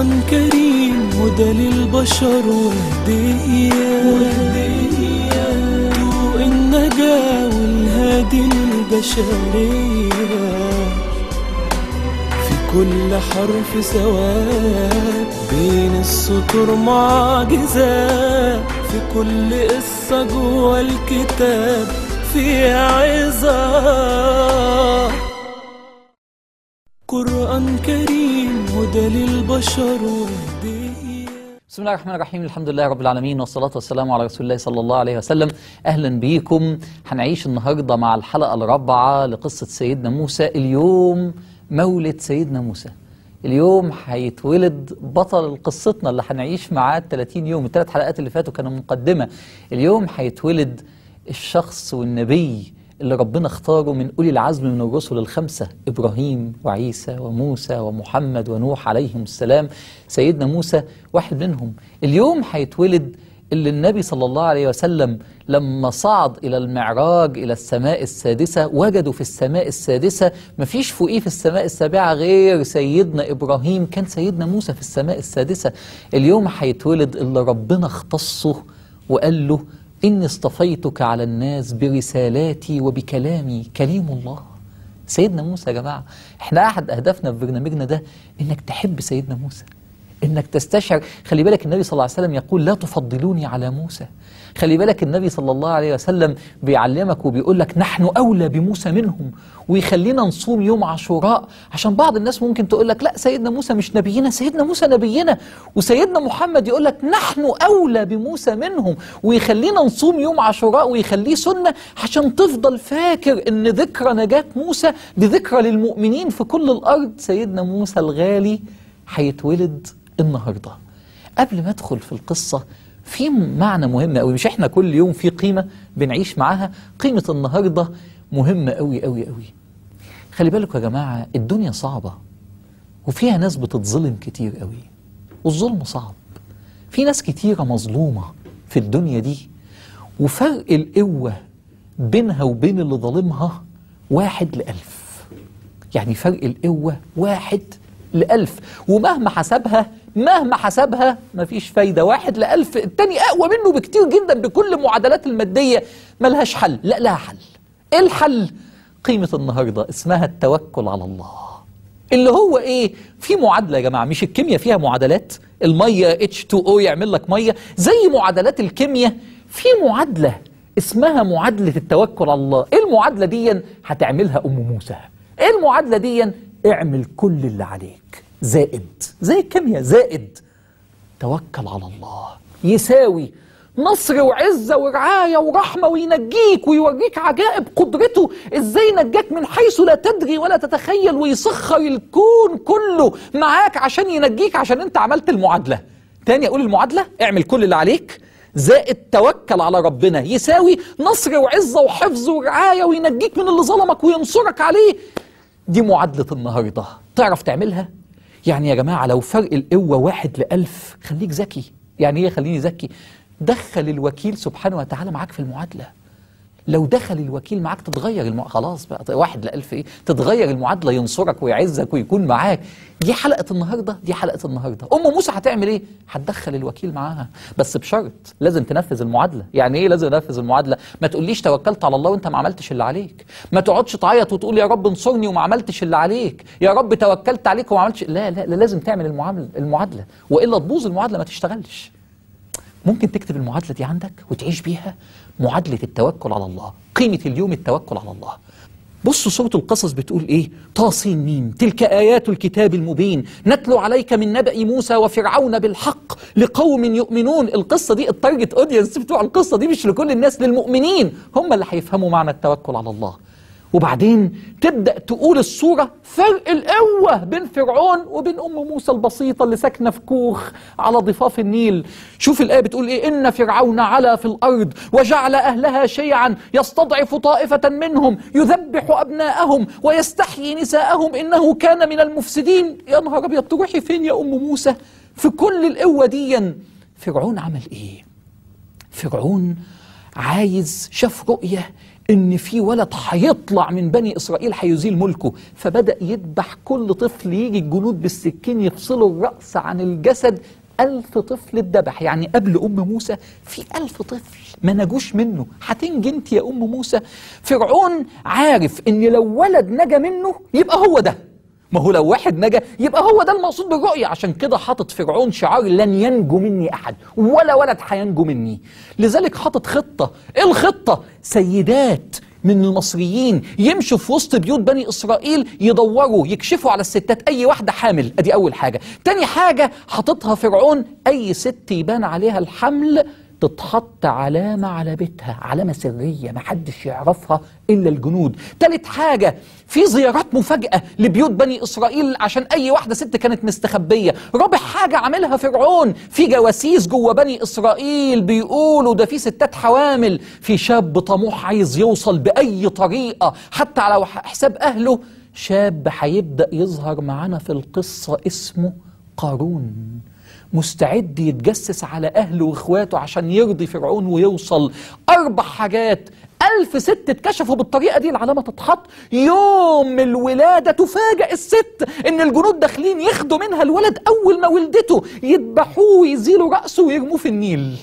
قرآن كريم هدى للبشر وهدية ضوء النجاة والهادي للبشرية في كل حرف سواد بين السطور معجزات في كل قصة جوه الكتاب فيها عظات قرآن كريم هدى للبشر وهدية بسم الله الرحمن الرحيم الحمد لله رب العالمين والصلاة والسلام على رسول الله صلى الله عليه وسلم أهلا بيكم هنعيش النهاردة مع الحلقة الرابعة لقصة سيدنا موسى اليوم مولد سيدنا موسى اليوم هيتولد بطل قصتنا اللي هنعيش معاه 30 يوم الثلاث حلقات اللي فاتوا كانوا مقدمة اليوم هيتولد الشخص والنبي اللي ربنا اختاره من أولي العزم من الرسل الخمسة إبراهيم وعيسى وموسى ومحمد ونوح عليهم السلام سيدنا موسى واحد منهم اليوم هيتولد اللي النبي صلى الله عليه وسلم لما صعد إلى المعراج إلى السماء السادسة وجدوا في السماء السادسة مفيش فوقيه في السماء السابعة غير سيدنا إبراهيم كان سيدنا موسى في السماء السادسة اليوم هيتولد اللي ربنا اختصه وقال له إني اصطفيتك على الناس برسالاتي وبكلامي كليم الله سيدنا موسى يا جماعة احنا أحد أهدافنا في برنامجنا ده إنك تحب سيدنا موسى انك تستشعر خلي بالك النبي صلى الله عليه وسلم يقول لا تفضلوني على موسى خلي بالك النبي صلى الله عليه وسلم بيعلمك وبيقول لك نحن اولى بموسى منهم ويخلينا نصوم يوم عاشوراء عشان بعض الناس ممكن تقول لك لا سيدنا موسى مش نبينا سيدنا موسى نبينا وسيدنا محمد يقول لك نحن اولى بموسى منهم ويخلينا نصوم يوم عاشوراء ويخليه سنه عشان تفضل فاكر ان ذكرى نجاه موسى دي ذكرى للمؤمنين في كل الارض سيدنا موسى الغالي هيتولد النهارده قبل ما ادخل في القصه في معنى مهم قوي مش احنا كل يوم في قيمه بنعيش معاها قيمه النهارده مهمه قوي قوي قوي خلي بالكم يا جماعه الدنيا صعبه وفيها ناس بتتظلم كتير قوي والظلم صعب في ناس كتيره مظلومه في الدنيا دي وفرق القوه بينها وبين اللي ظالمها واحد لألف يعني فرق القوه واحد لألف ومهما حسبها مهما حسبها مفيش فايدة واحد لألف التاني أقوى منه بكتير جدا بكل المعادلات المادية ملهاش حل لا لها حل إيه الحل قيمة النهاردة اسمها التوكل على الله اللي هو ايه في معادلة يا جماعة مش الكيمياء فيها معادلات المية H2O يعمل لك مية زي معادلات الكيمياء في معادلة اسمها معادلة التوكل على الله ايه المعادلة دي هتعملها أم موسى ايه المعادلة دي اعمل كل اللي عليك زائد زي الكيمياء زائد توكل على الله يساوي نصر وعزة ورعاية ورحمة وينجيك ويوريك عجائب قدرته ازاي نجاك من حيث لا تدري ولا تتخيل ويسخر الكون كله معاك عشان ينجيك عشان انت عملت المعادلة تاني اقول المعادلة اعمل كل اللي عليك زائد توكل على ربنا يساوي نصر وعزة وحفظ ورعاية وينجيك من اللي ظلمك وينصرك عليه دي معادلة النهاردة تعرف تعملها؟ يعني يا جماعة لو فرق القوة واحد لألف خليك ذكي يعني ايه خليني ذكي؟ دخل الوكيل سبحانه وتعالى معاك في المعادلة لو دخل الوكيل معاك تتغير المع... خلاص بقى واحد لألف ايه تتغير المعادلة ينصرك ويعزك ويكون معاك دي حلقة النهاردة دي حلقة النهاردة أم موسى هتعمل ايه هتدخل الوكيل معاها بس بشرط لازم تنفذ المعادلة يعني ايه لازم تنفذ المعادلة ما تقوليش توكلت على الله وانت ما عملتش اللي عليك ما تقعدش تعيط وتقول يا رب انصرني وما عملتش اللي عليك يا رب توكلت عليك وما عملتش لا لا, لا لازم تعمل المعاملة المعادلة وإلا تبوظ المعادلة ما تشتغلش ممكن تكتب المعادلة دي عندك وتعيش بيها معادلة التوكل على الله قيمة اليوم التوكل على الله بصوا سورة القصص بتقول ايه طاسين ميم تلك آيات الكتاب المبين نتلو عليك من نبأ موسى وفرعون بالحق لقوم يؤمنون القصة دي التارجت اودينس بتوع القصة دي مش لكل الناس للمؤمنين هم اللي هيفهموا معنى التوكل على الله وبعدين تبدأ تقول الصورة فرق القوة بين فرعون وبين أم موسى البسيطة اللي ساكنة في كوخ على ضفاف النيل شوف الآية بتقول إيه إن فرعون علا في الأرض وجعل أهلها شيعا يستضعف طائفة منهم يذبح أبناءهم ويستحيي نساءهم إنه كان من المفسدين يا نهار أبيض تروحي فين يا أم موسى في كل القوة دي فرعون عمل إيه فرعون عايز شاف رؤية ان في ولد هيطلع من بني اسرائيل هيزيل ملكه فبدا يذبح كل طفل يجي الجنود بالسكين يفصلوا الراس عن الجسد ألف طفل اتذبح يعني قبل أم موسى في ألف طفل ما نجوش منه هتنجي انت يا أم موسى فرعون عارف إن لو ولد نجا منه يبقى هو ده ما هو لو واحد نجا يبقى هو ده المقصود بالرؤية عشان كده حاطط فرعون شعار لن ينجو مني أحد ولا ولد هينجو مني لذلك حاطط خطة إيه الخطة سيدات من المصريين يمشوا في وسط بيوت بني إسرائيل يدوروا يكشفوا على الستات أي واحدة حامل أدي أول حاجة تاني حاجة حاططها فرعون أي ست يبان عليها الحمل تتحط علامة على بيتها علامة سرية محدش يعرفها إلا الجنود تالت حاجة في زيارات مفاجأة لبيوت بني إسرائيل عشان أي واحدة ست كانت مستخبية رابع حاجة عملها فرعون في جواسيس جوه بني إسرائيل بيقولوا ده في ستات حوامل في شاب طموح عايز يوصل بأي طريقة حتى على حساب أهله شاب هيبدأ يظهر معانا في القصة اسمه قارون مستعد يتجسس على أهله وإخواته عشان يرضي فرعون ويوصل أربع حاجات ألف ست اتكشفوا بالطريقة دي العلامة تتحط يوم الولادة تفاجأ الست إن الجنود داخلين ياخدوا منها الولد أول ما ولدته يذبحوه ويزيلوا رأسه ويرموه في النيل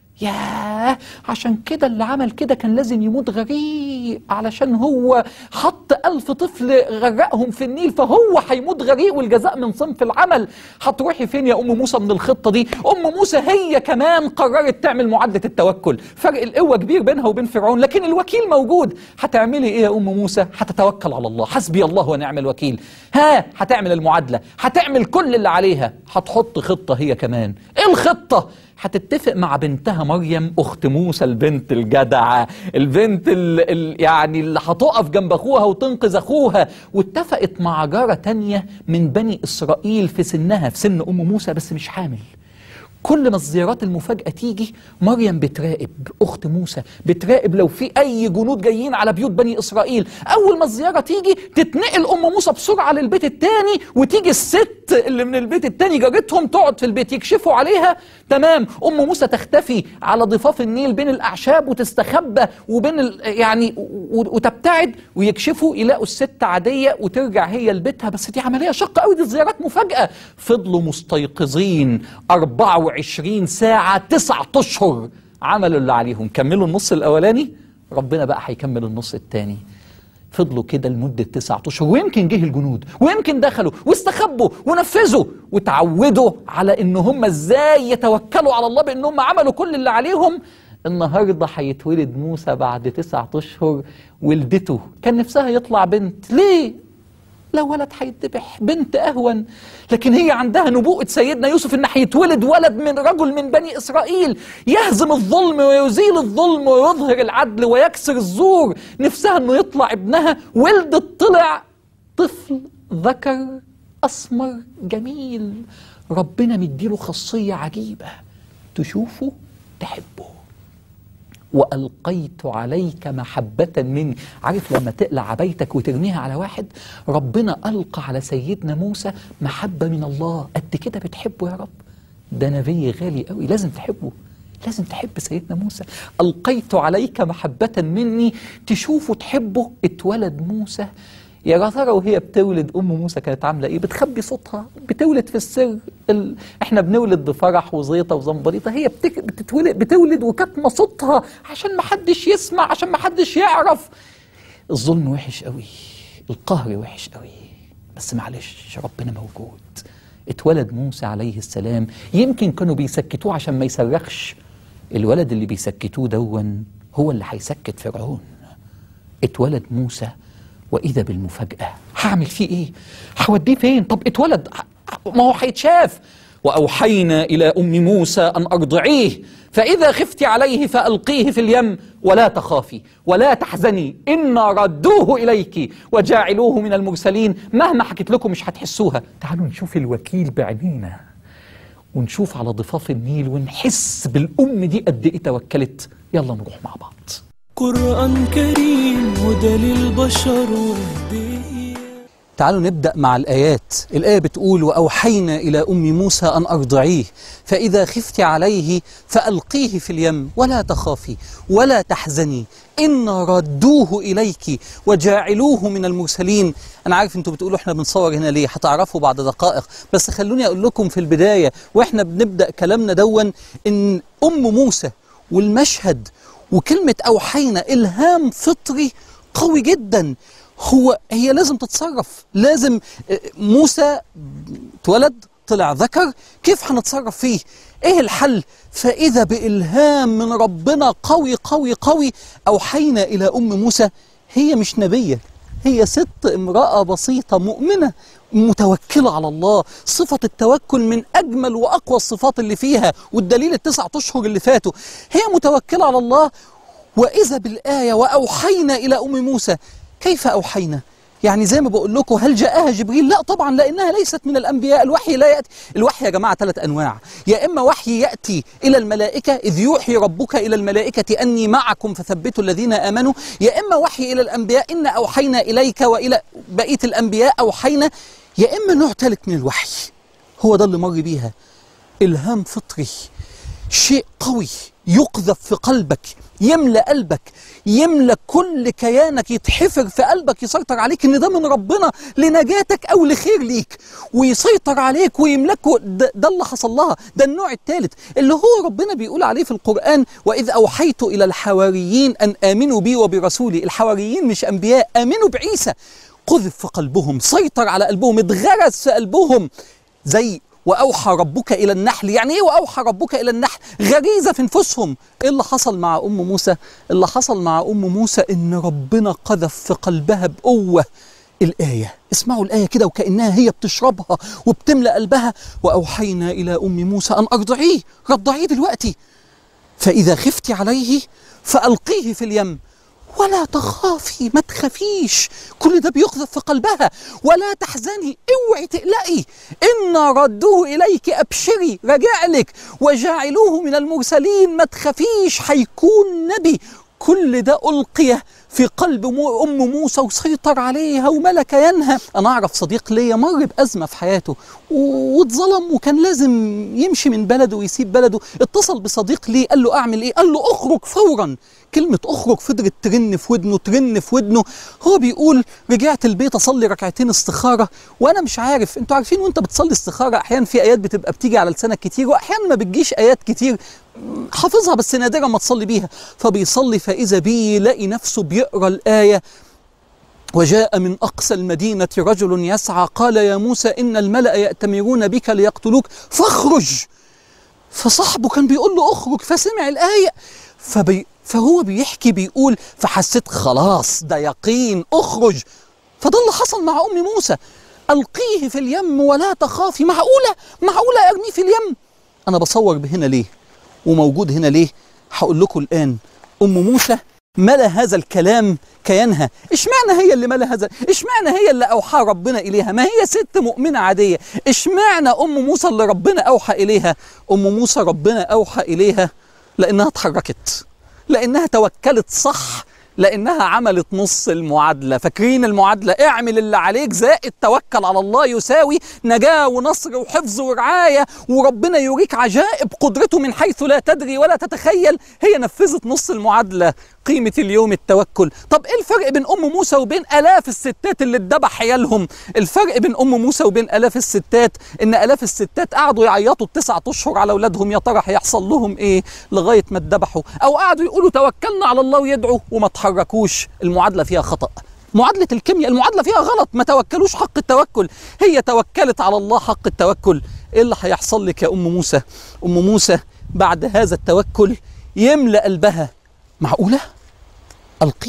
ياه عشان كده اللي عمل كده كان لازم يموت غريق علشان هو حط ألف طفل غرقهم في النيل فهو هيموت غريق والجزاء من صنف العمل هتروحي فين يا أم موسى من الخطة دي أم موسى هي كمان قررت تعمل معادلة التوكل فرق القوة كبير بينها وبين فرعون لكن الوكيل موجود هتعملي إيه يا أم موسى هتتوكل على الله حسبي الله ونعم الوكيل ها هتعمل المعادلة هتعمل كل اللي عليها هتحط خطة هي كمان إيه الخطة هتتفق مع بنتها مريم اخت موسى البنت الجدعه البنت ال ال يعني اللي هتقف جنب اخوها وتنقذ اخوها واتفقت مع جاره تانية من بني اسرائيل في سنها في سن ام موسى بس مش حامل كل ما الزيارات المفاجأة تيجي مريم بتراقب أخت موسى بتراقب لو في أي جنود جايين على بيوت بني إسرائيل أول ما الزيارة تيجي تتنقل أم موسى بسرعة للبيت التاني وتيجي الست اللي من البيت التاني جارتهم تقعد في البيت يكشفوا عليها تمام أم موسى تختفي على ضفاف النيل بين الأعشاب وتستخبى وبين ال يعني و- وتبتعد ويكشفوا يلاقوا الست عادية وترجع هي لبيتها بس دي عملية شاقة قوي دي الزيارات مفاجأة فضلوا مستيقظين 24 ساعة تسعة أشهر عملوا اللي عليهم كملوا النص الأولاني ربنا بقى هيكمل النص التاني فضلوا كده لمدة تسعة أشهر ويمكن جه الجنود ويمكن دخلوا واستخبوا ونفذوا وتعودوا على إن هم إزاي يتوكلوا على الله بإن هم عملوا كل اللي عليهم النهاردة هيتولد موسى بعد تسعة أشهر ولدته كان نفسها يطلع بنت ليه؟ لا ولد هيتذبح بنت اهون لكن هي عندها نبوءة سيدنا يوسف ان هيتولد ولد من رجل من بني اسرائيل يهزم الظلم ويزيل الظلم ويظهر العدل ويكسر الزور نفسها انه يطلع ابنها ولدت طلع طفل ذكر اسمر جميل ربنا مديله خاصية عجيبة تشوفه تحبه وألقيت عليك محبة مني عارف لما تقلع عبايتك وترميها على واحد ربنا ألقى على سيدنا موسى محبة من الله قد كده بتحبه يا رب ده نبي غالي قوي لازم تحبه لازم تحب سيدنا موسى ألقيت عليك محبة مني تشوفه تحبه اتولد موسى يا ترى وهي بتولد ام موسى كانت عامله ايه بتخبي صوتها بتولد في السر ال... احنا بنولد بفرح وزيطه وزنبريطه هي بتك... بتتولد بتولد وكاتمه صوتها عشان ما حدش يسمع عشان ما حدش يعرف الظلم وحش قوي القهر وحش قوي بس معلش ربنا موجود اتولد موسى عليه السلام يمكن كانوا بيسكتوه عشان ما يصرخش الولد اللي بيسكتوه دون هو اللي هيسكت فرعون اتولد موسى واذا بالمفاجاه هعمل فيه ايه هوديه فين طب اتولد ما هو هيتشاف واوحينا الى ام موسى ان ارضعيه فاذا خفت عليه فالقيه في اليم ولا تخافي ولا تحزني انا ردوه اليك وجاعلوه من المرسلين مهما حكيت لكم مش هتحسوها تعالوا نشوف الوكيل بعينينا ونشوف على ضفاف النيل ونحس بالام دي قد ايه توكلت يلا نروح مع بعض قرآن كريم هدى للبشر وهدية تعالوا نبدأ مع الآيات الآية بتقول وأوحينا إلى أم موسى أن أرضعيه فإذا خفت عليه فألقيه في اليم ولا تخافي ولا تحزني إن ردوه إليك وجاعلوه من المرسلين أنا عارف أنتوا بتقولوا إحنا بنصور هنا ليه هتعرفوا بعد دقائق بس خلوني أقول لكم في البداية وإحنا بنبدأ كلامنا دون إن أم موسى والمشهد وكلمة أوحينا إلهام فطري قوي جدا هو هي لازم تتصرف لازم آه، موسى اتولد طلع ذكر كيف هنتصرف فيه ايه الحل فاذا بالهام من ربنا قوي قوي قوي اوحينا الى ام موسى هي مش نبيه هي ست امراه بسيطه مؤمنه متوكله على الله صفه التوكل من اجمل واقوى الصفات اللي فيها والدليل التسعة اشهر اللي فاتوا هي متوكله على الله واذا بالايه واوحينا الى ام موسى كيف اوحينا يعني زي ما بقول لكم هل جاءها جبريل؟ لا طبعا لانها ليست من الانبياء، الوحي لا ياتي، الوحي يا جماعه ثلاث انواع، يا اما وحي ياتي الى الملائكه اذ يوحي ربك الى الملائكه اني معكم فثبتوا الذين امنوا، يا اما وحي الى الانبياء ان اوحينا اليك والى بقيه الانبياء اوحينا، يا اما نوع ثالث من الوحي. هو ده اللي مر بيها. الهام فطري شيء قوي يقذف في قلبك يملأ قلبك يملأ كل كيانك يتحفر في قلبك يسيطر عليك ان ده من ربنا لنجاتك او لخير ليك ويسيطر عليك ويملكه ده, ده اللي حصل لها ده النوع الثالث اللي هو ربنا بيقول عليه في القرآن وإذ أوحيت إلى الحواريين أن آمنوا بي وبرسولي الحواريين مش أنبياء آمنوا بعيسى قذف في قلبهم سيطر على قلبهم اتغرس في قلبهم زي واوحى ربك الى النحل يعني ايه واوحى ربك الى النحل غريزه في نفوسهم ايه اللي حصل مع ام موسى اللي حصل مع ام موسى ان ربنا قذف في قلبها بقوه الآية اسمعوا الآية كده وكأنها هي بتشربها وبتملأ قلبها وأوحينا إلى أم موسى أن أرضعيه رضعيه دلوقتي فإذا خفت عليه فألقيه في اليم ولا تخافي ما تخافيش كل ده بيقذف في قلبها ولا تحزني اوعي تقلقي ان ردوه اليك ابشري رجع لك وجعلوه من المرسلين ما تخافيش هيكون نبي كل ده ألقي في قلب مو أم موسى وسيطر عليها وملك ينهى أنا أعرف صديق ليا مر بأزمة في حياته و- واتظلم وكان لازم يمشي من بلده ويسيب بلده اتصل بصديق ليه قال له أعمل إيه قال له أخرج فورا كلمة أخرج فضلت ترن في ودنه ترن في ودنه هو بيقول رجعت البيت أصلي ركعتين استخارة وأنا مش عارف أنتوا عارفين وأنت بتصلي استخارة أحيانا في آيات بتبقى بتيجي على لسانك كتير وأحيانا ما بتجيش آيات كتير حافظها بس نادرا ما تصلي بيها فبيصلي فإذا بيه يلاقي نفسه بيقرأ الآية وجاء من أقصى المدينة رجل يسعى قال يا موسى إن الملأ يأتمرون بك ليقتلوك فاخرج فصاحبه كان بيقول له اخرج فسمع الآية فبي فهو بيحكي بيقول فحسيت خلاص ده يقين اخرج فده اللي حصل مع أم موسى ألقيه في اليم ولا تخافي معقولة معقولة أرميه في اليم أنا بصور بهنا ليه وموجود هنا ليه هقول لكم الآن أم موسى ملا هذا الكلام كيانها اشمعنى هي اللي ملا هذا اشمعنى هي اللي اوحى ربنا اليها ما هي ست مؤمنه عاديه اشمعنى ام موسى اللي ربنا اوحى اليها ام موسى ربنا اوحى اليها لانها اتحركت لانها توكلت صح لانها عملت نص المعادله فاكرين المعادله اعمل اللي عليك زائد توكل على الله يساوي نجاه ونصر وحفظ ورعايه وربنا يوريك عجائب قدرته من حيث لا تدري ولا تتخيل هي نفذت نص المعادله قيمة اليوم التوكل طب ايه الفرق بين ام موسى وبين الاف الستات اللي اتذبح عيالهم الفرق بين ام موسى وبين الاف الستات ان الاف الستات قعدوا يعيطوا التسعة اشهر على اولادهم يا ترى هيحصل لهم ايه لغاية ما اتذبحوا او قعدوا يقولوا توكلنا على الله ويدعوا وما تحركوش المعادلة فيها خطأ معادلة الكيمياء المعادلة فيها غلط ما توكلوش حق التوكل هي توكلت على الله حق التوكل ايه اللي هيحصل لك يا ام موسى ام موسى بعد هذا التوكل يملأ قلبها معقولة ألقيه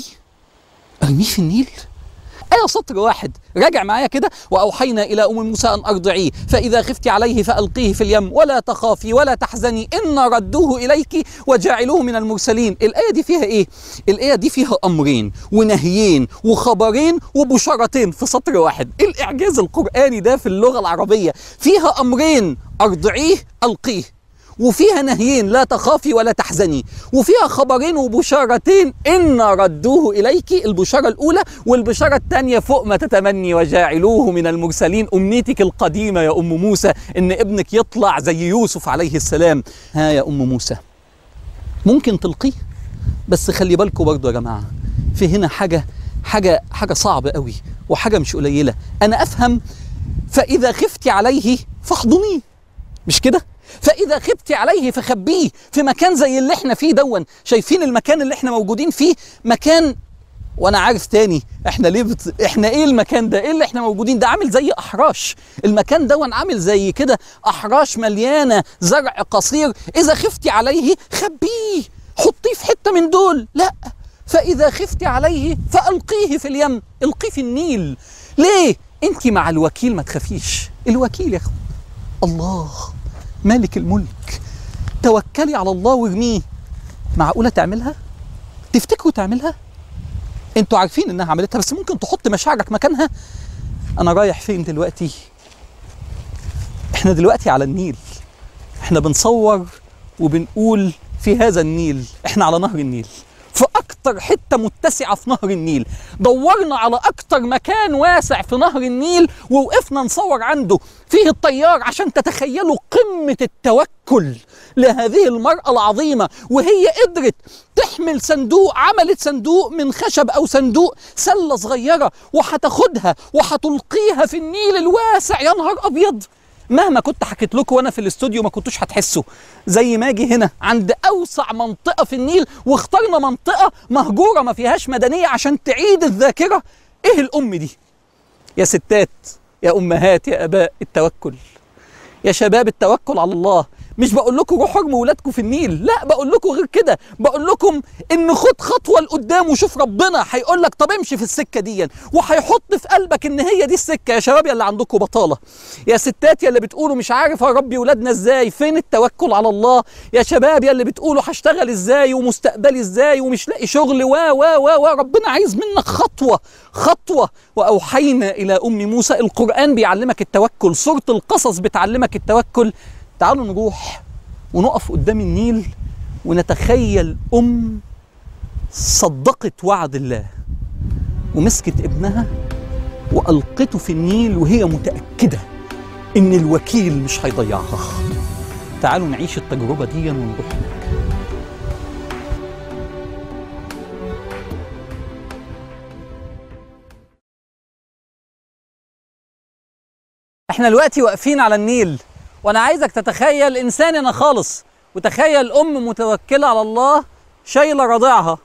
أرميه في النيل آية سطر واحد راجع معايا كده وأوحينا إلى أم موسى أن أرضعيه فإذا خفت عليه فألقيه في اليم ولا تخافي ولا تحزني إن ردوه إليك وجعلوه من المرسلين الآية دي فيها إيه؟ الآية دي فيها أمرين ونهيين وخبرين وبشارتين في سطر واحد إيه الإعجاز القرآني ده في اللغة العربية فيها أمرين أرضعيه ألقيه وفيها نهيين لا تخافي ولا تحزني وفيها خبرين وبشارتين إن ردوه إليك البشارة الأولى والبشارة الثانية فوق ما تتمني وجاعلوه من المرسلين أمنيتك القديمة يا أم موسى إن ابنك يطلع زي يوسف عليه السلام ها يا أم موسى ممكن تلقيه بس خلي بالكم برضو يا جماعه في هنا حاجه حاجه حاجه صعبه قوي وحاجه مش قليله انا افهم فاذا خفت عليه فاحضنيه مش كده فاذا خبت عليه فخبيه في مكان زي اللي احنا فيه دون شايفين المكان اللي احنا موجودين فيه مكان وانا عارف تاني احنا ليه بت... احنا ايه المكان ده ايه اللي احنا موجودين ده عامل زي احراش المكان دون عامل زي كده احراش مليانه زرع قصير اذا خفتي عليه خبيه حطيه في حته من دول لا فاذا خفتي عليه فالقيه في اليم القيه في النيل ليه انت مع الوكيل ما تخافيش الوكيل يا اخو الله مالك الملك توكلي على الله وارميه معقوله تعملها تفتكروا تعملها انتوا عارفين انها عملتها بس ممكن تحط مشاعرك مكانها انا رايح فين دلوقتي احنا دلوقتي على النيل احنا بنصور وبنقول في هذا النيل احنا على نهر النيل في اكتر حته متسعه في نهر النيل دورنا على اكتر مكان واسع في نهر النيل ووقفنا نصور عنده فيه الطيار عشان تتخيلوا قمه التوكل لهذه المراه العظيمه وهي قدرت تحمل صندوق عملت صندوق من خشب او صندوق سله صغيره وهتاخدها وهتلقيها في النيل الواسع يا نهار ابيض مهما كنت حكيت لكم وانا في الاستوديو ما كنتوش هتحسوا زي ما اجي هنا عند اوسع منطقه في النيل واخترنا منطقه مهجوره ما فيهاش مدنيه عشان تعيد الذاكره ايه الام دي يا ستات يا امهات يا اباء التوكل يا شباب التوكل على الله مش بقول لكم روحوا ارموا ولادكم في النيل لا بقول لكم غير كده بقول لكم ان خد خطوه لقدام وشوف ربنا هيقول لك طب امشي في السكه دي وهيحط في قلبك ان هي دي السكه يا شباب يا اللي عندكم بطاله يا ستات يا اللي بتقولوا مش عارف اربي ولادنا ازاي فين التوكل على الله يا شباب يا اللي بتقولوا هشتغل ازاي ومستقبلي ازاي ومش لاقي شغل و و و و ربنا عايز منك خطوه خطوه واوحينا الى ام موسى القران بيعلمك التوكل سوره القصص بتعلمك التوكل تعالوا نروح ونقف قدام النيل ونتخيل ام صدقت وعد الله ومسكت ابنها والقته في النيل وهي متاكده ان الوكيل مش هيضيعها تعالوا نعيش التجربه دي ونروح هناك احنا دلوقتي واقفين على النيل وانا عايزك تتخيل انسان انا خالص وتخيل ام متوكله على الله شايله رضيعها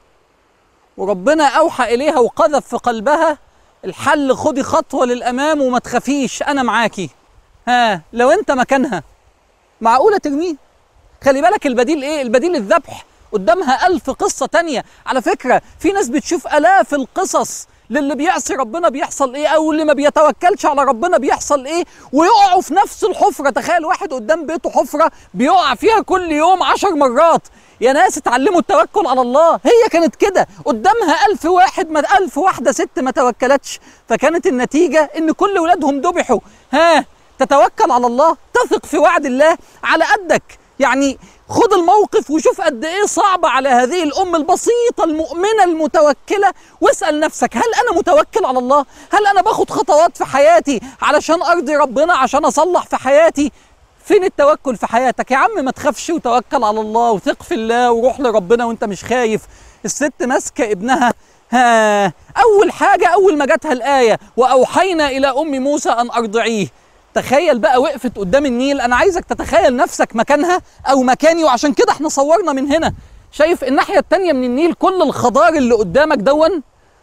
وربنا اوحى اليها وقذف في قلبها الحل خدي خطوه للامام وما تخافيش انا معاكي ها لو انت مكانها معقوله ترميه خلي بالك البديل ايه البديل الذبح قدامها ألف قصة تانية على فكرة في ناس بتشوف آلاف القصص للي بيعصي ربنا بيحصل ايه او اللي ما بيتوكلش على ربنا بيحصل ايه ويقعوا في نفس الحفرة تخيل واحد قدام بيته حفرة بيقع فيها كل يوم عشر مرات يا ناس اتعلموا التوكل على الله هي كانت كده قدامها ألف واحد ما ألف واحدة ست ما توكلتش فكانت النتيجة إن كل ولادهم ذبحوا ها تتوكل على الله تثق في وعد الله على قدك يعني خد الموقف وشوف قد ايه صعب على هذه الام البسيطه المؤمنه المتوكله واسال نفسك هل انا متوكل على الله؟ هل انا باخد خطوات في حياتي علشان ارضي ربنا عشان اصلح في حياتي؟ فين التوكل في حياتك؟ يا عم ما تخافش وتوكل على الله وثق في الله وروح لربنا وانت مش خايف. الست ماسكه ابنها ها اول حاجه اول ما جاتها الايه واوحينا الى ام موسى ان ارضعيه تخيل بقى وقفت قدام النيل انا عايزك تتخيل نفسك مكانها او مكاني وعشان كده احنا صورنا من هنا شايف الناحيه التانيه من النيل كل الخضار اللي قدامك دون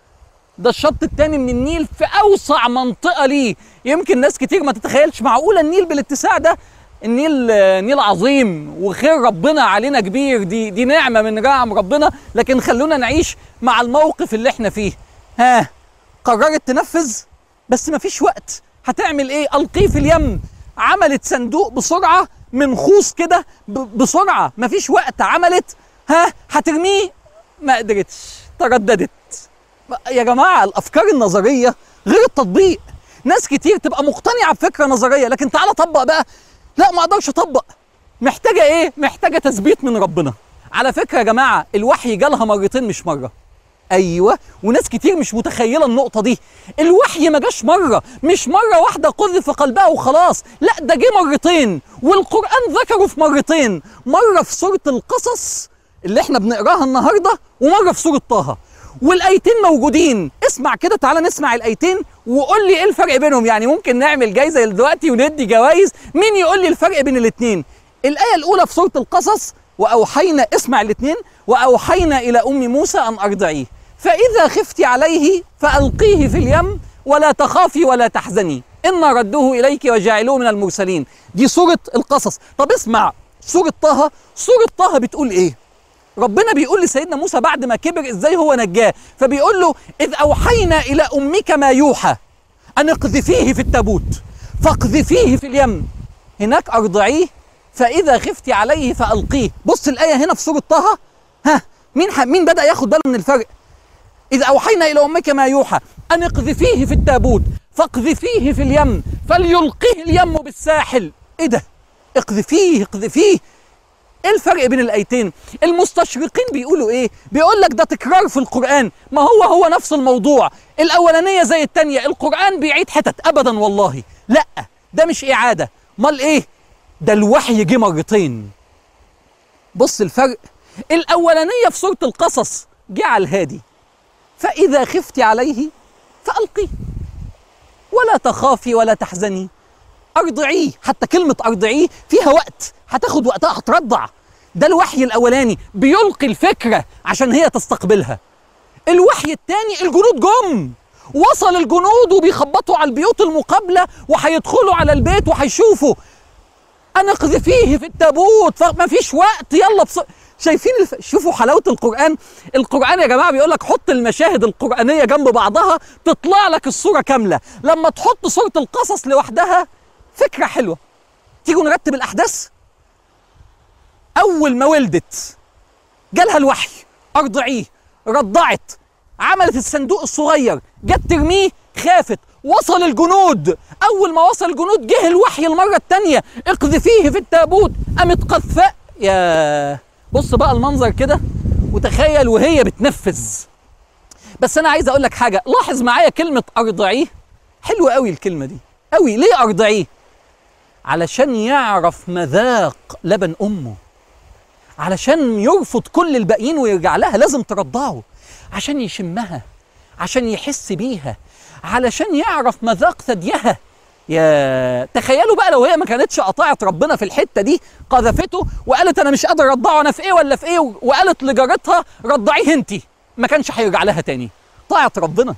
ده الشط التاني من النيل في اوسع منطقه ليه يمكن ناس كتير ما تتخيلش معقوله النيل بالاتساع ده النيل آه، نيل عظيم وخير ربنا علينا كبير دي دي نعمه من نعم ربنا لكن خلونا نعيش مع الموقف اللي احنا فيه ها قررت تنفذ بس مفيش وقت هتعمل ايه القيه في اليم عملت صندوق بسرعه من خوص كده ب- بسرعه مفيش وقت عملت ها هترميه ما قدرتش ترددت يا جماعه الافكار النظريه غير التطبيق ناس كتير تبقى مقتنعه بفكره نظريه لكن تعالى طبق بقى لا ما اقدرش اطبق محتاجه ايه محتاجه تثبيت من ربنا على فكره يا جماعه الوحي جالها مرتين مش مره ايوه وناس كتير مش متخيله النقطه دي الوحي ما جاش مره مش مره واحده قذف في قلبها وخلاص لا ده جه مرتين والقران ذكره في مرتين مره في سوره القصص اللي احنا بنقراها النهارده ومره في سوره طه والايتين موجودين اسمع كده تعالى نسمع الايتين وقول لي ايه الفرق بينهم يعني ممكن نعمل جايزه دلوقتي وندي جوائز مين يقول لي الفرق بين الاثنين الايه الاولى في سوره القصص واوحينا اسمع الاثنين واوحينا الى ام موسى ان ارضعيه فاذا خفت عليه فالقيه في اليم ولا تخافي ولا تحزني إنا ردوه إليك وجاعلوه من المرسلين دي سورة القصص طب اسمع سورة طه سورة طه بتقول إيه ربنا بيقول لسيدنا موسى بعد ما كبر إزاي هو نجاه فبيقول له إذ أوحينا إلى أمك ما يوحى أن اقذفيه في التابوت فاقذفيه في اليم هناك أرضعيه فإذا خفت عليه فألقيه بص الآية هنا في سورة طه ها مين ح... مين بدأ ياخد باله من الفرق إذ أوحينا إلى أمك ما يوحى أن اقذفيه في التابوت فاقذفيه في اليم فليلقيه اليم بالساحل إيه ده؟ اقذفيه اقذفيه ايه الفرق بين الايتين المستشرقين بيقولوا ايه بيقول لك ده تكرار في القران ما هو هو نفس الموضوع الاولانيه زي الثانيه القران بيعيد حتت ابدا والله لا ده مش اعاده امال ايه ده الوحي جه مرتين بص الفرق الاولانيه في سوره القصص جه على الهادي فاذا خفت عليه فالقيه ولا تخافي ولا تحزني ارضعيه حتى كلمه ارضعيه فيها وقت هتاخد وقتها هترضع ده الوحي الاولاني بيلقي الفكره عشان هي تستقبلها الوحي الثاني الجنود جم وصل الجنود وبيخبطوا على البيوت المقابله وهيدخلوا على البيت وهيشوفوا انا اقذفيه في التابوت فما فيش وقت يلا بص... شايفين الف... شوفوا حلاوه القران القران يا جماعه بيقول لك حط المشاهد القرانيه جنب بعضها تطلع لك الصوره كامله لما تحط سوره القصص لوحدها فكره حلوه تيجوا نرتب الاحداث اول ما ولدت جالها الوحي ارضعيه رضعت عملت الصندوق الصغير جت ترميه خافت وصل الجنود اول ما وصل الجنود جه الوحي المره الثانيه اقذفيه في التابوت قامت قذفاء يا بص بقى المنظر كده وتخيل وهي بتنفذ بس انا عايز اقول لك حاجه لاحظ معايا كلمه ارضعيه حلوه قوي الكلمه دي قوي ليه ارضعيه علشان يعرف مذاق لبن امه علشان يرفض كل الباقيين ويرجع لها لازم ترضعه عشان يشمها عشان يحس بيها علشان يعرف مذاق ثديها يا تخيلوا بقى لو هي ما كانتش قطعت ربنا في الحته دي قذفته وقالت انا مش قادر ارضعه انا في ايه ولا في ايه وقالت لجارتها رضعيه انت ما كانش هيرجع لها تاني طاعت ربنا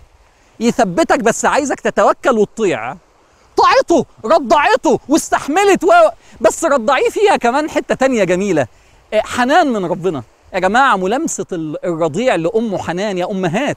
يثبتك بس عايزك تتوكل وتطيع طاعته رضعته واستحملت و... بس رضعيه فيها كمان حته تانية جميله آه، حنان من ربنا يا جماعه ملامسه ال- الرضيع لامه حنان يا امهات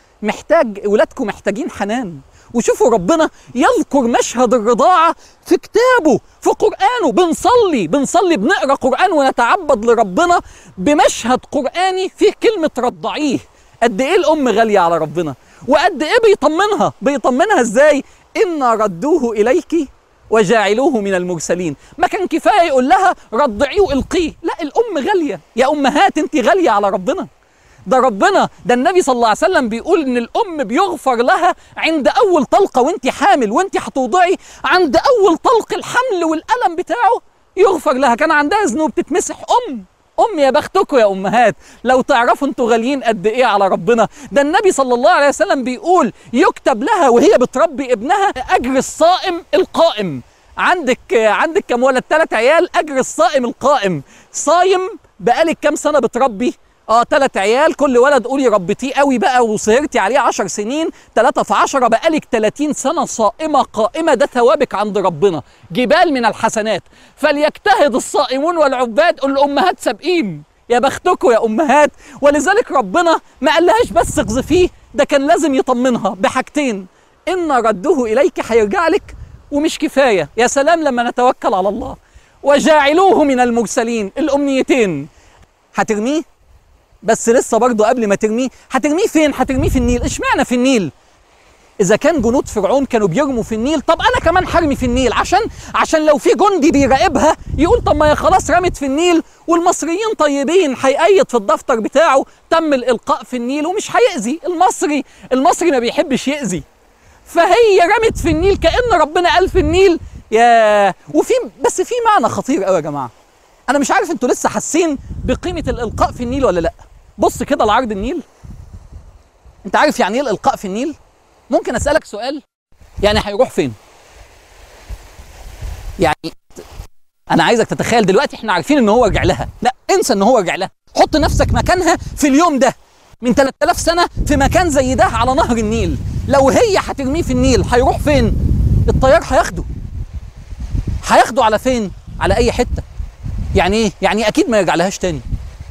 محتاج ولادكم محتاجين حنان وشوفوا ربنا يذكر مشهد الرضاعة في كتابه في قرآنه بنصلي بنصلي بنقرأ قرآن ونتعبد لربنا بمشهد قرآني فيه كلمة رضعيه قد إيه الأم غالية على ربنا وقد إيه بيطمنها بيطمنها إزاي إنا ردوه إليك وجاعلوه من المرسلين ما كان كفاية يقول لها رضعيه والقيه لا الأم غالية يا أمهات أنت غالية على ربنا ده ربنا ده النبي صلى الله عليه وسلم بيقول ان الام بيغفر لها عند اول طلقه وانت حامل وانت هتوضعي عند اول طلق الحمل والالم بتاعه يغفر لها كان عندها ذنوب تتمسح ام ام يا بختكم يا امهات لو تعرفوا انتوا غاليين قد ايه على ربنا ده النبي صلى الله عليه وسلم بيقول يكتب لها وهي بتربي ابنها اجر الصائم القائم عندك عندك كم ولد ثلاث عيال اجر الصائم القائم صايم بقالك كام سنه بتربي اه ثلاث عيال كل ولد قولي ربيتيه قوي بقى وسهرتي عليه عشر سنين ثلاثة في عشرة بقالك 30 سنة صائمة قائمة ده ثوابك عند ربنا جبال من الحسنات فليجتهد الصائمون والعباد الأمهات سابقين يا بختكم يا أمهات ولذلك ربنا ما قالهاش بس اقذفيه ده كان لازم يطمنها بحاجتين إن ردوه إليك هيرجع لك ومش كفاية يا سلام لما نتوكل على الله وجاعلوه من المرسلين الأمنيتين هترميه بس لسه برضه قبل ما ترميه هترميه فين هترميه في النيل اشمعنى في النيل اذا كان جنود فرعون كانوا بيرموا في النيل طب انا كمان هرمي في النيل عشان عشان لو في جندي بيراقبها يقول طب ما هي خلاص رمت في النيل والمصريين طيبين هيقيد في الدفتر بتاعه تم الالقاء في النيل ومش هيأذي المصري المصري ما بيحبش يأذي فهي رمت في النيل كأن ربنا قال في النيل يا وفي بس في معنى خطير قوي يا جماعه انا مش عارف انتوا لسه حاسين بقيمه الالقاء في النيل ولا لا بص كده لعرض النيل انت عارف يعني ايه الالقاء في النيل ممكن اسالك سؤال يعني هيروح فين يعني انا عايزك تتخيل دلوقتي احنا عارفين ان هو رجع لها لا انسى ان هو رجع لها حط نفسك مكانها في اليوم ده من 3000 سنه في مكان زي ده على نهر النيل لو هي هترميه في النيل هيروح فين الطيار هياخده هياخده على فين على اي حته يعني ايه يعني اكيد ما يرجع لهاش تاني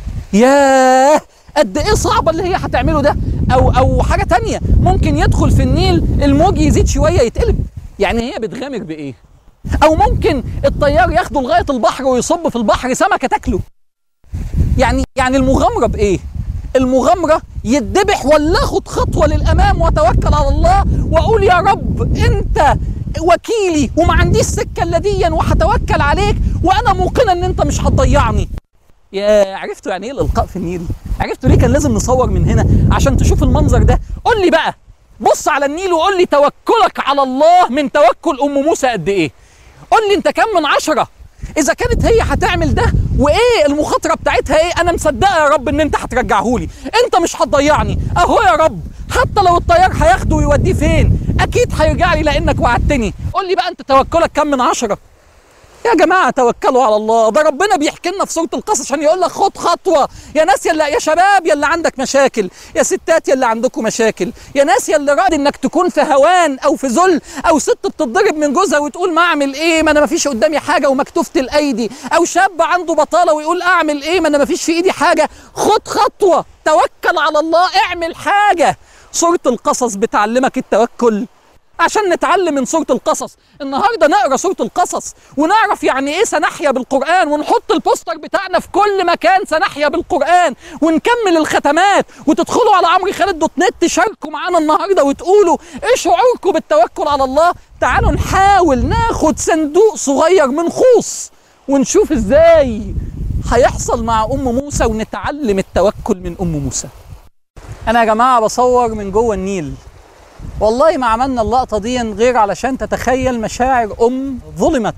ياه قد ايه صعبه اللي هي هتعمله ده او او حاجه تانية ممكن يدخل في النيل الموج يزيد شويه يتقلب يعني هي بتغامر بايه او ممكن الطيار ياخده لغايه البحر ويصب في البحر سمكه تاكله يعني يعني المغامره بايه المغامره يتذبح ولا اخد خطوه للامام واتوكل على الله واقول يا رب انت وكيلي وما عنديش سكه الا ديا وهتوكل عليك وانا موقنه ان انت مش هتضيعني يا عرفتوا يعني ايه الالقاء في النيل عرفتوا ليه كان لازم نصور من هنا عشان تشوف المنظر ده قول لي بقى بص على النيل وقول لي توكلك على الله من توكل ام موسى قد ايه قول لي انت كم من عشرة اذا كانت هي هتعمل ده وايه المخاطره بتاعتها ايه انا مصدقه يا رب ان انت هترجعه لي انت مش هتضيعني اهو يا رب حتى لو الطيار هياخده ويوديه فين اكيد هيرجع لي لانك وعدتني قول لي بقى انت توكلك كم من عشرة يا جماعة توكلوا على الله ده ربنا بيحكي لنا في سورة القصص عشان يقول لك خد خطوة يا ناس يلا يا شباب يلا عندك مشاكل يا ستات يلا عندكم مشاكل يا ناس يلا راضي انك تكون في هوان او في ذل او ست بتتضرب من جوزها وتقول ما اعمل ايه ما انا ما فيش قدامي حاجة ومكتوفة الايدي او شاب عنده بطالة ويقول اعمل ايه ما انا ما فيش في ايدي حاجة خد خطوة توكل على الله اعمل حاجة سورة القصص بتعلمك التوكل عشان نتعلم من سورة القصص النهاردة نقرأ سورة القصص ونعرف يعني ايه سنحيا بالقرآن ونحط البوستر بتاعنا في كل مكان سنحيا بالقرآن ونكمل الختمات وتدخلوا على عمرو خالد دوت نت تشاركوا معانا النهاردة وتقولوا ايه شعوركم بالتوكل على الله تعالوا نحاول ناخد صندوق صغير من خوص ونشوف ازاي هيحصل مع ام موسى ونتعلم التوكل من ام موسى انا يا جماعة بصور من جوه النيل والله ما عملنا اللقطة دي غير علشان تتخيل مشاعر أم ظلمت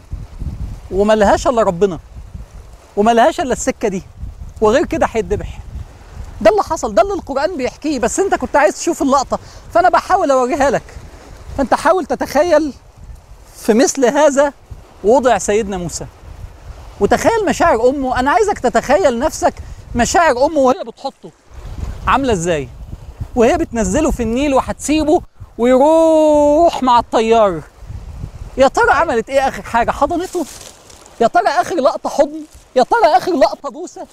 وملهاش إلا ربنا وملهاش إلا السكة دي وغير كده هيتذبح ده اللي حصل ده اللي القرآن بيحكيه بس أنت كنت عايز تشوف اللقطة فأنا بحاول أوريها لك فأنت حاول تتخيل في مثل هذا وضع سيدنا موسى وتخيل مشاعر أمه أنا عايزك تتخيل نفسك مشاعر أمه وهي بتحطه عاملة إزاي وهي بتنزله في النيل وهتسيبه ويروح مع الطيار يا ترى عملت ايه اخر حاجه حضنته يا ترى اخر لقطه حضن يا ترى اخر لقطه بوسه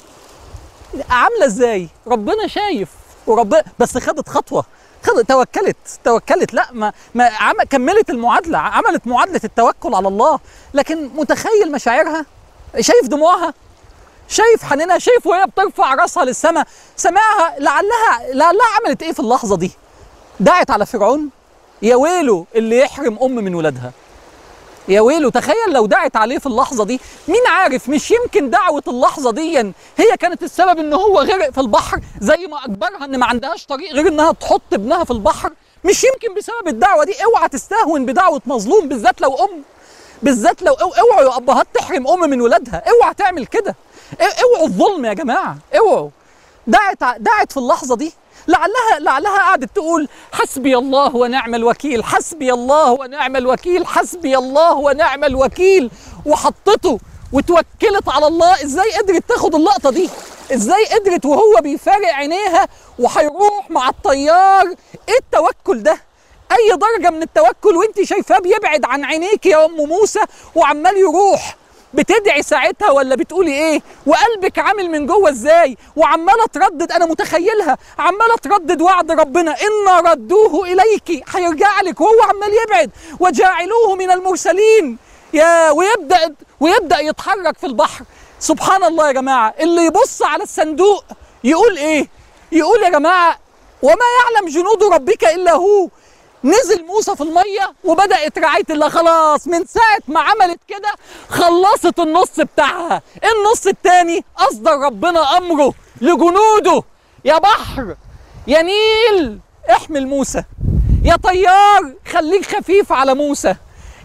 عامله ازاي ربنا شايف وربنا بس خدت خطوه خدت توكلت توكلت لا ما ما عم كملت المعادله عملت معادله التوكل على الله لكن متخيل مشاعرها شايف دموعها شايف حنينها شايف وهي بترفع راسها للسماء سمعها لعلها لعلها عملت ايه في اللحظه دي دعت على فرعون يا ويله اللي يحرم ام من ولادها يا ويله تخيل لو دعت عليه في اللحظه دي مين عارف مش يمكن دعوه اللحظه دي هي كانت السبب ان هو غرق في البحر زي ما اجبرها ان ما عندهاش طريق غير انها تحط ابنها في البحر مش يمكن بسبب الدعوه دي اوعى تستهون بدعوه مظلوم بالذات لو ام بالذات لو اوعوا يا ابهات تحرم ام من ولادها اوعى تعمل كده اوعوا الظلم يا جماعه اوعوا دعت دعت في اللحظه دي لعلها لعلها قعدت تقول حسبي الله ونعم الوكيل حسبي الله ونعم الوكيل حسبي الله ونعم الوكيل وحطته وتوكلت على الله ازاي قدرت تاخد اللقطه دي ازاي قدرت وهو بيفارق عينيها وهيروح مع الطيار ايه التوكل ده اي درجه من التوكل وانت شايفاه بيبعد عن عينيك يا ام موسى وعمال يروح بتدعي ساعتها ولا بتقولي ايه وقلبك عامل من جوه ازاي وعماله تردد انا متخيلها عماله تردد وعد ربنا ان ردوه اليك هيرجع لك وهو عمال يبعد وجاعلوه من المرسلين يا ويبدا ويبدا يتحرك في البحر سبحان الله يا جماعه اللي يبص على الصندوق يقول ايه يقول يا جماعه وما يعلم جنود ربك الا هو نزل موسى في الميه وبدات رعايه الله خلاص من ساعه ما عملت كده خلصت النص بتاعها النص التاني اصدر ربنا امره لجنوده يا بحر يا نيل احمل موسى يا طيار خليك خفيف على موسى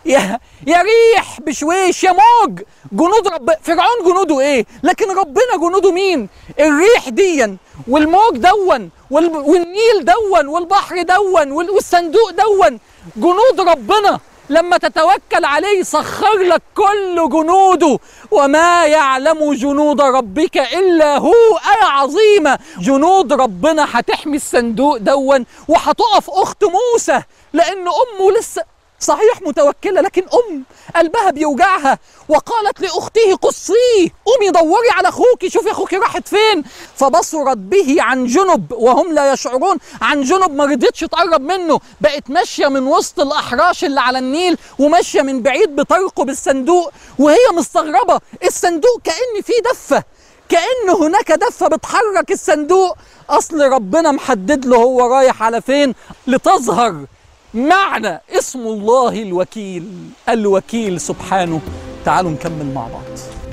يا يا ريح بشويش يا موج جنود رب فرعون جنوده ايه لكن ربنا جنوده مين الريح ديا والموج دون وال... والنيل دون والبحر دون وال... والصندوق دون جنود ربنا لما تتوكل عليه يسخر لك كل جنوده وما يعلم جنود ربك الا هو آية عظيمة جنود ربنا هتحمي الصندوق دون وهتقف اخت موسى لان امه لسه صحيح متوكلة لكن أم قلبها بيوجعها وقالت لأخته قصيه قومي دوري على أخوك شوفي أخوك راحت فين فبصرت به عن جنب وهم لا يشعرون عن جنب ما رضيتش تقرب منه بقت ماشية من وسط الأحراش اللي على النيل وماشية من بعيد بترقب الصندوق وهي مستغربة الصندوق كأن فيه دفة كأن هناك دفة بتحرك الصندوق أصل ربنا محدد له هو رايح على فين لتظهر معنى اسم الله الوكيل الوكيل سبحانه تعالوا نكمل مع بعض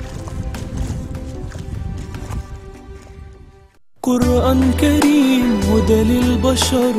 قرآن كريم هدى للبشر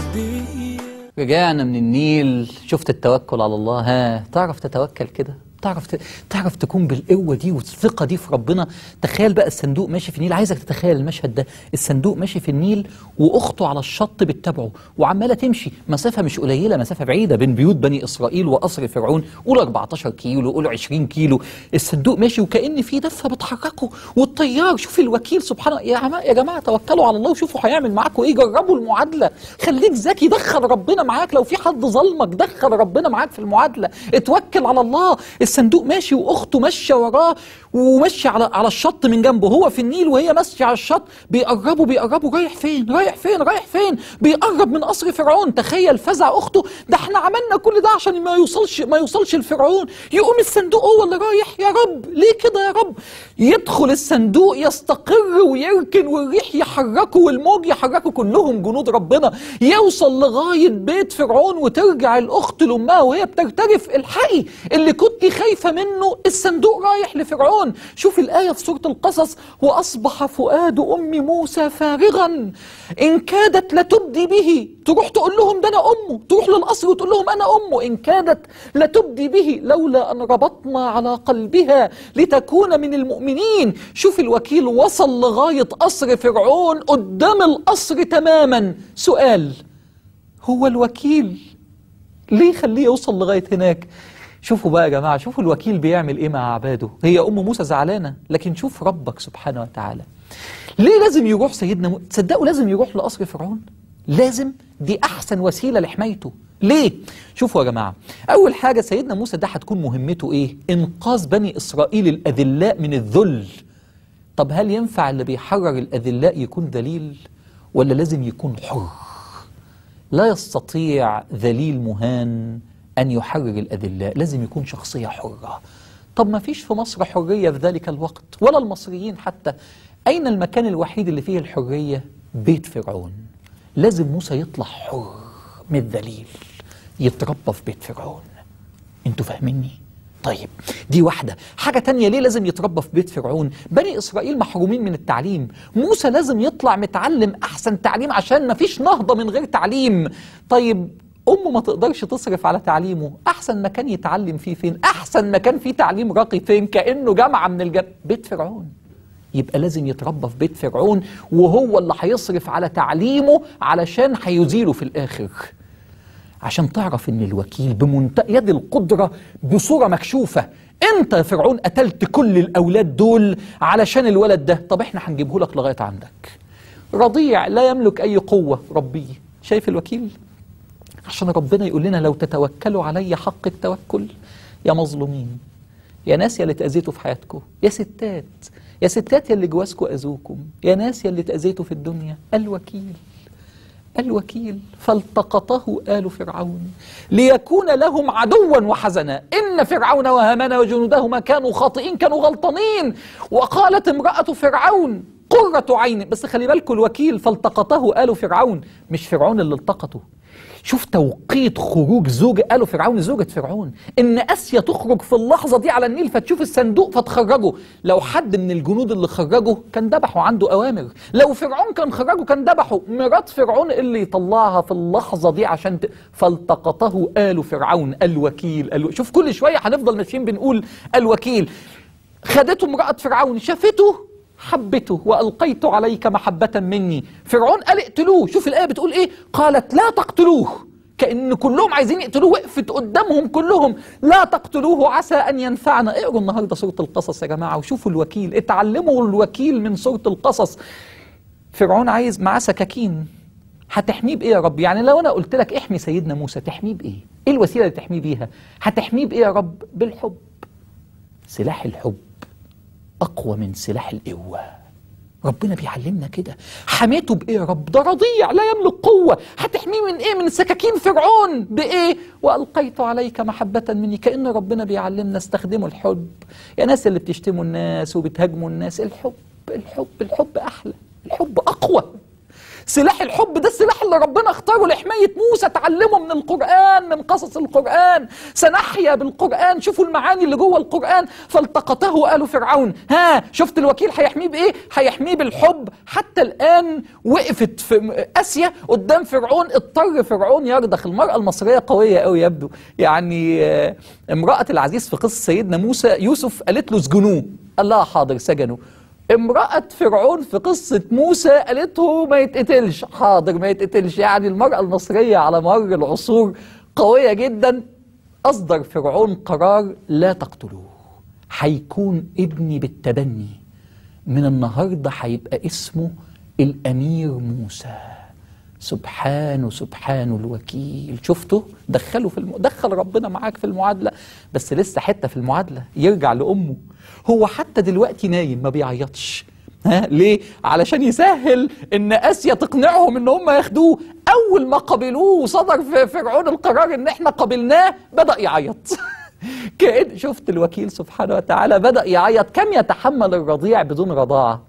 وهدية رجعنا من النيل شفت التوكل على الله ها تعرف تتوكل كده تعرف ت... تعرف تكون بالقوه دي والثقه دي في ربنا تخيل بقى الصندوق ماشي في النيل عايزك تتخيل المشهد ده الصندوق ماشي في النيل واخته على الشط بتتابعه وعماله تمشي مسافه مش قليله مسافه بعيده بين بيوت بني اسرائيل وقصر فرعون قول 14 كيلو قول 20 كيلو الصندوق ماشي وكأن في دفه بتحركه والطيار شوف الوكيل سبحانه يا جماعه يا جماعه توكلوا على الله وشوفوا هيعمل معاكم ايه جربوا المعادله خليك ذكي دخل ربنا معاك لو في حد ظلمك دخل ربنا معاك في المعادله اتوكل على الله الصندوق ماشي واخته ماشيه وراه وماشيه على على الشط من جنبه هو في النيل وهي ماشيه على الشط بيقربوا بيقربوا رايح فين رايح فين رايح فين بيقرب من قصر فرعون تخيل فزع اخته ده احنا عملنا كل ده عشان ما يوصلش ما يوصلش لفرعون يقوم الصندوق هو اللي رايح يا رب ليه كده يا رب يدخل الصندوق يستقر ويركن والريح يحركه والموج يحركه كلهم جنود ربنا يوصل لغايه بيت فرعون وترجع الاخت لامها وهي بترتجف الحقي اللي كنت خايفه منه الصندوق رايح لفرعون شوف الايه في سوره القصص واصبح فؤاد ام موسى فارغا ان كادت لتبدي به تروح تقول لهم ده انا امه تروح للقصر وتقول لهم انا امه ان كادت لتبدي به لولا ان ربطنا على قلبها لتكون من المؤمنين شوف الوكيل وصل لغايه قصر فرعون قدام القصر تماما سؤال هو الوكيل ليه يخليه يوصل لغايه هناك شوفوا بقى يا جماعه شوفوا الوكيل بيعمل ايه مع عباده هي ام موسى زعلانه لكن شوف ربك سبحانه وتعالى ليه لازم يروح سيدنا م... تصدقوا لازم يروح لقصر فرعون لازم دي احسن وسيله لحمايته ليه شوفوا يا جماعه اول حاجه سيدنا موسى ده هتكون مهمته ايه انقاذ بني اسرائيل الاذلاء من الذل طب هل ينفع اللي بيحرر الاذلاء يكون ذليل ولا لازم يكون حر لا يستطيع ذليل مهان أن يحرر الأذلاء لازم يكون شخصية حرة طب ما فيش في مصر حرية في ذلك الوقت ولا المصريين حتى أين المكان الوحيد اللي فيه الحرية بيت فرعون لازم موسى يطلع حر من الذليل يتربى في بيت فرعون انتوا فاهميني طيب دي واحدة حاجة تانية ليه لازم يتربى في بيت فرعون بني إسرائيل محرومين من التعليم موسى لازم يطلع متعلم أحسن تعليم عشان ما فيش نهضة من غير تعليم طيب أمه ما تقدرش تصرف على تعليمه أحسن مكان يتعلم فيه فين أحسن مكان فيه تعليم راقي فين كأنه جامعة من الجامعة بيت فرعون يبقى لازم يتربى في بيت فرعون وهو اللي هيصرف على تعليمه علشان هيزيله في الآخر عشان تعرف ان الوكيل بمنتهى يد القدره بصوره مكشوفه انت يا فرعون قتلت كل الاولاد دول علشان الولد ده طب احنا هنجيبه لك لغايه عندك رضيع لا يملك اي قوه ربيه شايف الوكيل عشان ربنا يقول لنا لو تتوكلوا علي حق التوكل يا مظلومين يا ناس يا اللي اتأذيتوا في حياتكم يا ستات يا ستات يا اللي جوازكم أذوكم يا ناس يا اللي اتأذيتوا في الدنيا الوكيل الوكيل فالتقطه آل فرعون ليكون لهم عدوا وحزنا إن فرعون وهامان وجنودهما كانوا خاطئين كانوا غلطانين وقالت امرأة فرعون قرة عين بس خلي بالكم الوكيل فالتقطه آل فرعون مش فرعون اللي التقطه شوف توقيت خروج زوجة قالوا فرعون زوجة فرعون ان اسيا تخرج في اللحظة دي على النيل فتشوف الصندوق فتخرجه لو حد من الجنود اللي خرجه كان ذبحه عنده اوامر لو فرعون كان خرجه كان ذبحه مرات فرعون اللي يطلعها في اللحظة دي عشان ت... فالتقطه آل فرعون الوكيل الو... شوف كل شوية هنفضل ماشيين بنقول الوكيل خدته امرأة فرعون شافته حبته وألقيت عليك محبة مني فرعون قال اقتلوه شوف الآية بتقول إيه قالت لا تقتلوه كأن كلهم عايزين يقتلوه وقفت قدامهم كلهم لا تقتلوه عسى أن ينفعنا اقروا النهاردة سورة القصص يا جماعة وشوفوا الوكيل اتعلموا الوكيل من سورة القصص فرعون عايز معاه سكاكين هتحميه بايه يا رب يعني لو انا قلت لك احمي سيدنا موسى تحميه بايه ايه الوسيله اللي تحميه بيها هتحميه بايه يا رب بالحب سلاح الحب أقوى من سلاح القوة ربنا بيعلمنا كده حميته بإيه يا رب ده رضيع لا يملك قوة هتحميه من إيه من سكاكين فرعون بإيه وألقيت عليك محبة مني كأن ربنا بيعلمنا استخدموا الحب يا ناس اللي بتشتموا الناس وبتهاجموا الناس الحب الحب الحب أحلى الحب أقوى سلاح الحب ده السلاح اللي ربنا اختاره لحماية موسى تعلمه من القرآن من قصص القرآن سنحيا بالقرآن شوفوا المعاني اللي جوه القرآن فالتقطه آل فرعون ها شفت الوكيل هيحميه بإيه هيحميه بالحب حتى الآن وقفت في آسيا قدام فرعون اضطر فرعون يرضخ المرأة المصرية قوية قوي يبدو يعني آه، امرأة العزيز في قصة سيدنا موسى يوسف قالت له اسجنوه قال لها حاضر سجنوا امرأة فرعون في قصة موسى قالت له ما يتقتلش حاضر ما يتقتلش يعني المرأة المصرية على مر العصور قوية جدا أصدر فرعون قرار لا تقتلوه هيكون ابني بالتبني من النهاردة هيبقى اسمه الأمير موسى سبحانه سبحانه الوكيل شفته دخله في الم... دخل ربنا معاك في المعادلة بس لسه حتة في المعادلة يرجع لأمه هو حتى دلوقتي نايم ما بيعيطش ها ليه؟ علشان يسهل ان اسيا تقنعهم ان هم ياخدوه اول ما قبلوه وصدر في فرعون القرار ان احنا قبلناه بدا يعيط كأن شفت الوكيل سبحانه وتعالى بدا يعيط كم يتحمل الرضيع بدون رضاعه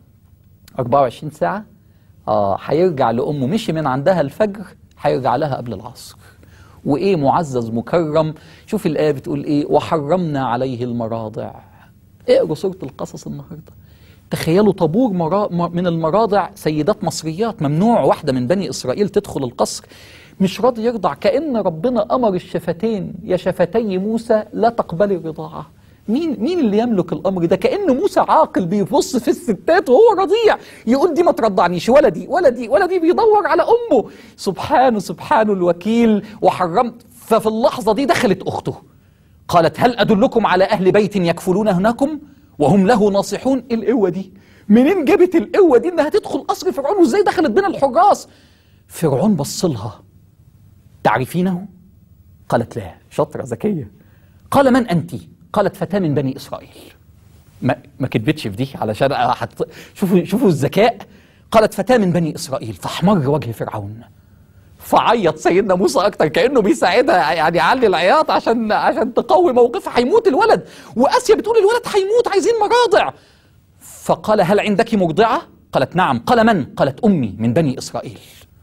24 ساعه اه هيرجع لامه مشي من عندها الفجر هيرجع لها قبل العصر وايه معزز مكرم شوف الايه بتقول ايه وحرمنا عليه المراضع اقروا سوره القصص النهارده تخيلوا طابور مرا... م- من المراضع سيدات مصريات ممنوع واحده من بني اسرائيل تدخل القصر مش راضي يرضع كأن ربنا أمر الشفتين يا شفتي موسى لا تقبلي الرضاعة مين مين اللي يملك الامر ده كان موسى عاقل بيبص في الستات وهو رضيع يقول دي ما ترضعنيش ولا دي ولا دي ولا دي بيدور على امه سبحانه سبحانه الوكيل وحرمت ففي اللحظه دي دخلت اخته قالت هل ادلكم على اهل بيت يكفلون هناكم وهم له ناصحون إيه القوه دي منين جابت القوه دي انها تدخل قصر فرعون وازاي دخلت بين الحراس فرعون بص لها تعرفينه قالت لا شاطره ذكيه قال من انت قالت فتاه من بني اسرائيل ما ما كدبتش في دي علشان حت... شوفوا شوفوا الذكاء قالت فتاه من بني اسرائيل فاحمر وجه فرعون فعيط سيدنا موسى اكتر كانه بيساعدها يعني يعلي العياط عشان عشان تقوي موقفها هيموت الولد واسيا بتقول الولد هيموت عايزين مراضع فقال هل عندك مرضعه قالت نعم قال من قالت امي من بني اسرائيل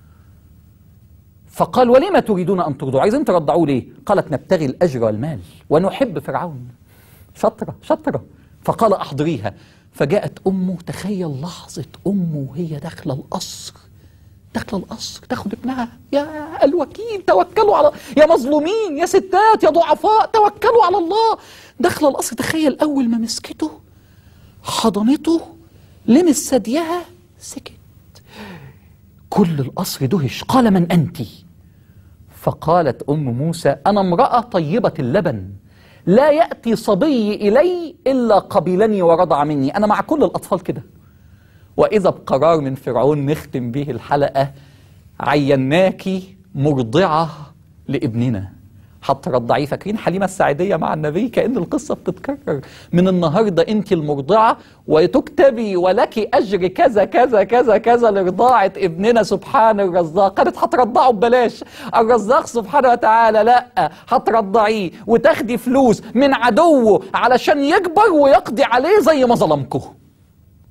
فقال ولما تريدون ان ترضعوا عايزين ترضعوا ليه قالت نبتغي الاجر والمال ونحب فرعون شطره شطره فقال احضريها فجاءت امه تخيل لحظه امه وهي داخله القصر داخله القصر تاخد ابنها يا الوكيل توكلوا على يا مظلومين يا ستات يا ضعفاء توكلوا على الله داخله القصر تخيل اول ما مسكته حضنته لمس ثديها سكت كل القصر دهش قال من انت فقالت ام موسى انا امراه طيبه اللبن لا ياتي صبي الي الا قبلني ورضع مني انا مع كل الاطفال كده واذا بقرار من فرعون نختم به الحلقه عيناك مرضعه لابننا هترضعيه فاكرين حليمه السعيديه مع النبي كان القصه بتتكرر من النهارده انت المرضعه وتكتبي ولك اجر كذا كذا كذا كذا لرضاعه ابننا سبحان الرزاق كانت هترضعه ببلاش الرزاق سبحانه وتعالى لا هترضعيه وتاخدي فلوس من عدوه علشان يكبر ويقضي عليه زي ما ظلمكم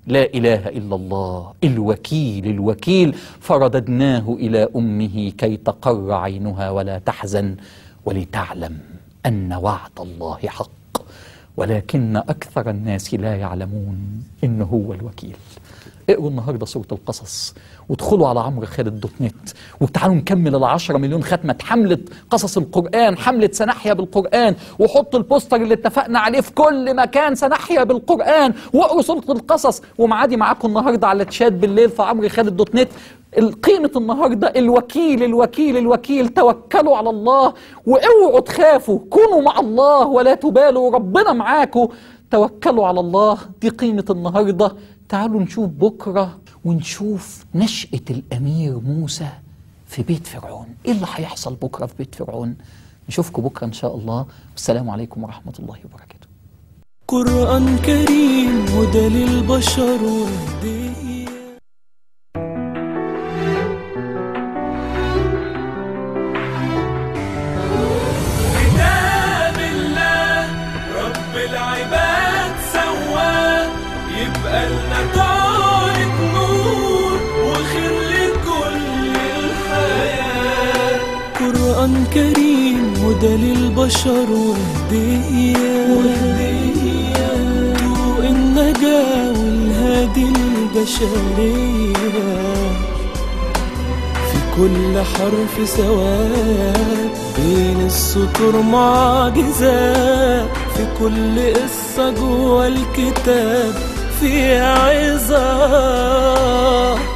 لا إله إلا الله الوكيل الوكيل فرددناه إلى أمه كي تقر عينها ولا تحزن ولتعلم أن وعد الله حق ولكن أكثر الناس لا يعلمون إنه هو الوكيل اقروا النهارده سورة القصص وادخلوا على عمرو خالد دوت نت وتعالوا نكمل العشرة مليون ختمة حملة قصص القرآن حملة سنحيا بالقرآن وحطوا البوستر اللي اتفقنا عليه في كل مكان سنحيا بالقرآن واقروا سورة القصص ومعادي معاكم النهارده على تشات بالليل في عمرو خالد دوت نت قيمة النهاردة الوكيل الوكيل الوكيل توكلوا على الله واوعوا تخافوا كونوا مع الله ولا تبالوا ربنا معاكم توكلوا على الله دي قيمة النهاردة تعالوا نشوف بكرة ونشوف نشأة الأمير موسى في بيت فرعون إيه اللي هيحصل بكرة في بيت فرعون نشوفكم بكرة إن شاء الله والسلام عليكم ورحمة الله وبركاته قرآن كريم هدى للبشر وهدية كتاب الله رب العباد سواه يبقى لنا طارق نور وخير لكل الحياة قرآن كريم هدى للبشر وهدية وهدية ضوء النجاة والهادي البشرية في كل حرف سواد بين السطور معجزات في كل قصة جوه الكتاب في عظات